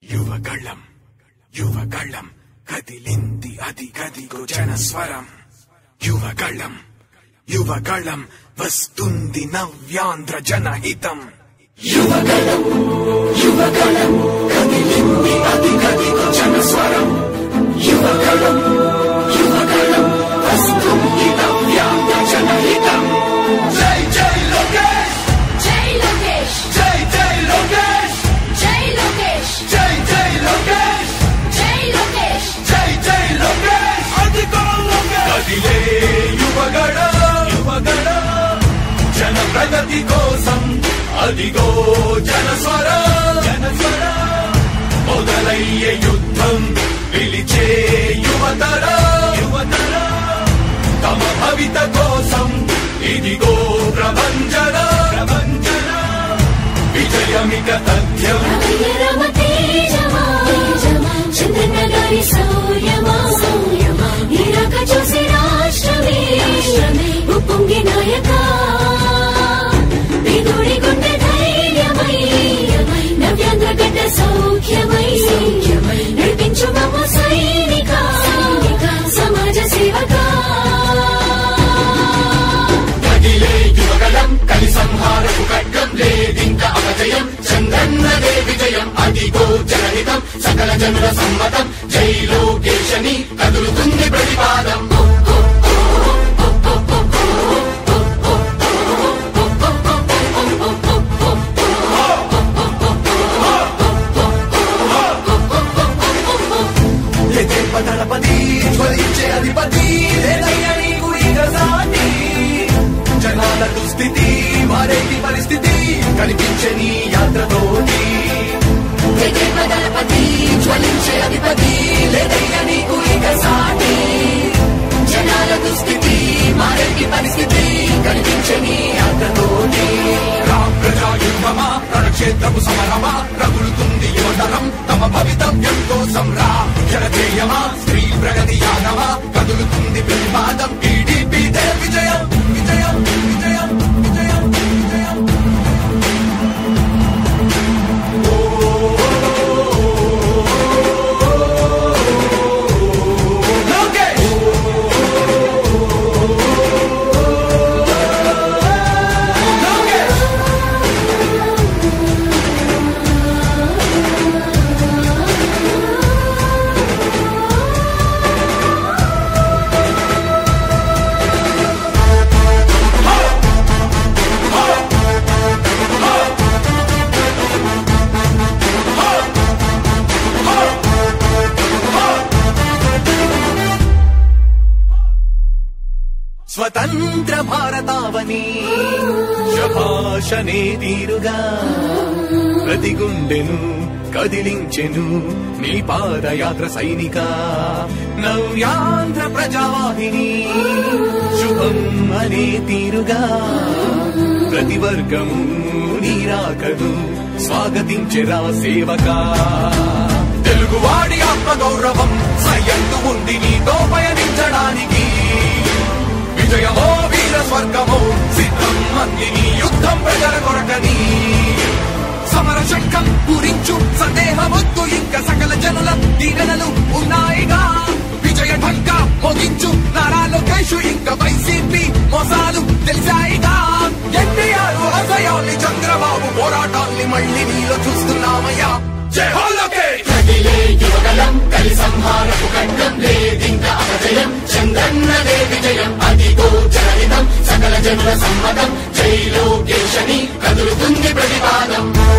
యువగళం యువగళం కదిలింది అది గదిగో జనస్వరం యువగళం యువగళం వస్తుంది నవ్యాంధ్ర జనహితం యువగళం యువగళం కదిలింది అది గదిగో జనస్వరం యువగళం యువగళం వస్తుంది నవ్యాంధ్ర జనహితం జై జై లోకేష్ జై లోకేష్ జై జై లోకేష్ జై లోకేష్ జై జై లోకేష్ జై లోకేష్ జై జై లోకేష్ అదిగో లోకేష్ కదిలే యువగడ యువగడ జన ప్రగతి కోసం అదిగో జనస్వర జనస్వర మొదలయ్యే యుద్ధం పిలిచే యువతర యువతర తమ భవిత కోసం ఇదిగో ప్రభంజన ప్రభంజన విజయమిక తథ్యం రమ తేజమా చంద్రన్న గారి సౌర్యమా ఇరాక చూసి రాష్ట్రమే ఉప్పొంగి నాయక పేదోడి గుండె ధైర్యమై నవ్యాంధ్ర గడ్డ సౌఖ్యమై నడిపించు మమ్మ సైనిక సమాజ సేవకా కదిలే యువగలం కలి సంహారపు ఖడ్గం లేదింక అపజయం చంద్రన్నదే విజయం అదిగో జనహితం సకల జనుల సమ్మతం జై లోకేశని కదులుతుంది ప్రతిపాదం దళపతి జ్వలించే అధిపతి లేదయ్య నీకు ఇక సాటి జనాల దుస్థితి మారేటి పరిస్థితి కనిపించే నీ యాత్రతోటి దళపతి జ్వలించే అధిపతి లేదయ్య నీకు ఇక సాటి జనాల దుస్థితి మారేటి పరిస్థితి కనిపించని యాత్రతోటి రామ్ ప్రజా యుద్ధమా రణక్షేత్రపు సమరమా రగులుతుంది యువతరం తమ భవితవ్యం కోసం రా జనజేయమా స్త్రీ ప్రగతి యానమా కదులుతుంది ప్రతిపాదం టీడీపీ విజయం విజయం విజయం విజయం విజయం లోకేష్ లోకేష్ స్వతంత్ర భారతావని శభాషనే తీరుగా ప్రతి గుండెను కదిలించెను నీ పాదయాత్ర సైనిక నవ్యాంధ్ర ప్రజావాహిని శుభం అనే తీరుగా ప్రతి వర్గము నీరాకను స్వాగతించెరా సేవకా తెలుగువాడి ఆత్మ గౌరవం సయ్యందు ఉంది నీతో పయనించడానికి విజయమో వీర స్వర్గమో సిద్ధం మందిని యుద్ధం ప్రజల కొరకని సమర శంఖం పూరించు సందేహమొద్దు ఇంకా సకల జనుల దీవెనలు ఉన్నాయిగా విజయ ఢంక మోగించు నారా లోకేష్ ఇంకా వైసీపీ మోసాలు తెలిసాయిగా ఎన్టీఆర్ ఆశయాల్ని చంద్రబాబు పోరాటాల్ని మళ్ళీ నీలో చూస్తున్నామయ్యా జై హో లోకేష్ కదిలే యువగలం కలి సంహారపు ఖడ్గం లేదింక అపజయం చంద్రన్నదే విజయం అదిగో జనహితం సకల జనుల సమ్మతం జై లోకేశని కదులుతుంది ప్రతిపాదం